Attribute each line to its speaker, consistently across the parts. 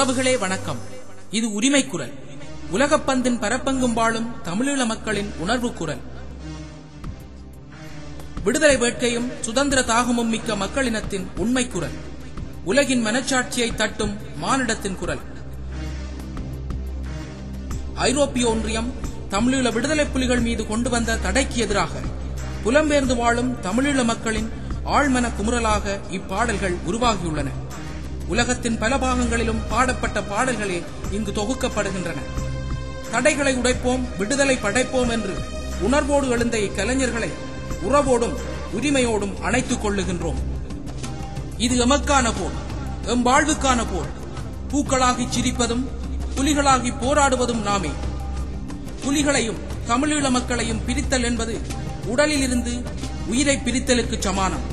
Speaker 1: உறவுகளே வணக்கம் இது உரிமை குரல் உலகப்பந்தின் பரப்பெங்கும் வாழும் தமிழீழ மக்களின் உணர்வு குரல் விடுதலை வேட்கையும் சுதந்திர தாகமும் மிக்க மக்களினத்தின் உண்மை குரல் உலகின் மனச்சாட்சியை தட்டும் மானிடத்தின் குரல் ஐரோப்பிய ஒன்றியம் தமிழீழ விடுதலை புலிகள் மீது கொண்டு வந்த தடைக்கு எதிராக புலம்பெயர்ந்து வாழும் தமிழீழ மக்களின் ஆழ்மன குமுறலாக இப்பாடல்கள் உருவாகியுள்ளன உலகத்தின் பல பாகங்களிலும் பாடப்பட்ட பாடல்களே இங்கு தொகுக்கப்படுகின்றன தடைகளை உடைப்போம் விடுதலை படைப்போம் என்று உணர்வோடு எழுந்த இக்கலைஞர்களை உறவோடும் உரிமையோடும் அணைத்துக் கொள்ளுகின்றோம் இது எமக்கான போர் எம் வாழ்வுக்கான போர் பூக்களாகி சிரிப்பதும் புலிகளாகி போராடுவதும் நாமே புலிகளையும் தமிழீழ மக்களையும் பிரித்தல் என்பது உடலில் இருந்து உயிரை பிரித்தலுக்கு சமானம்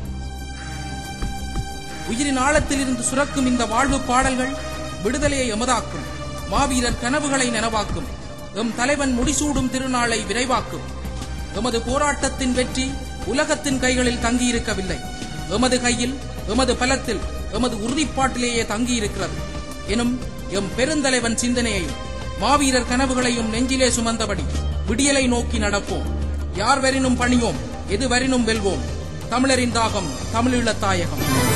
Speaker 1: உயிரின் ஆழத்தில் இருந்து சுரக்கும் இந்த வாழ்வு பாடல்கள் விடுதலையை எமதாக்கும் மாவீரர் கனவுகளை நனவாக்கும் எம் தலைவன் முடிசூடும் திருநாளை விரைவாக்கும் எமது போராட்டத்தின் வெற்றி உலகத்தின் கைகளில் தங்கியிருக்கவில்லை எமது கையில் எமது பலத்தில் எமது உறுதிப்பாட்டிலேயே தங்கியிருக்கிறது எனும் எம் பெருந்தலைவன் சிந்தனையையும் மாவீரர் கனவுகளையும் நெஞ்சிலே சுமந்தபடி விடியலை நோக்கி நடப்போம் யார் வரினும் பணியோம் எது வரினும் வெல்வோம் தமிழரின் தாகம் தமிழீழத் தாயகம்